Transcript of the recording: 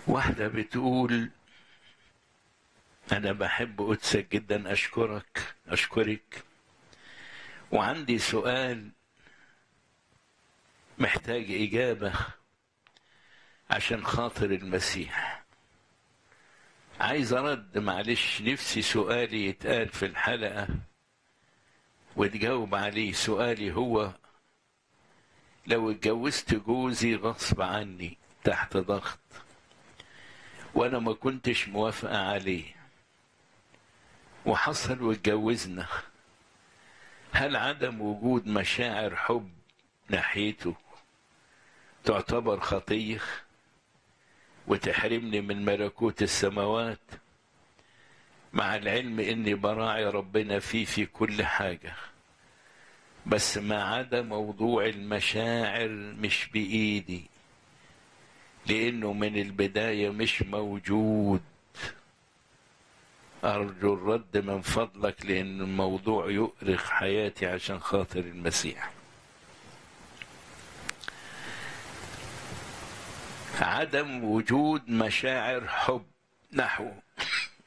واحدة بتقول أنا بحب قدسك جدا أشكرك أشكرك وعندي سؤال محتاج إجابة عشان خاطر المسيح عايز أرد معلش نفسي سؤالي يتقال في الحلقة وتجاوب عليه سؤالي هو لو اتجوزت جوزي غصب عني تحت ضغط وانا ما كنتش موافقه عليه وحصل واتجوزنا هل عدم وجود مشاعر حب ناحيته تعتبر خطيه وتحرمني من ملكوت السماوات مع العلم اني براعي ربنا فيه في كل حاجه بس ما عدا موضوع المشاعر مش بايدي لانه من البدايه مش موجود ارجو الرد من فضلك لان الموضوع يؤرخ حياتي عشان خاطر المسيح عدم وجود مشاعر حب نحوه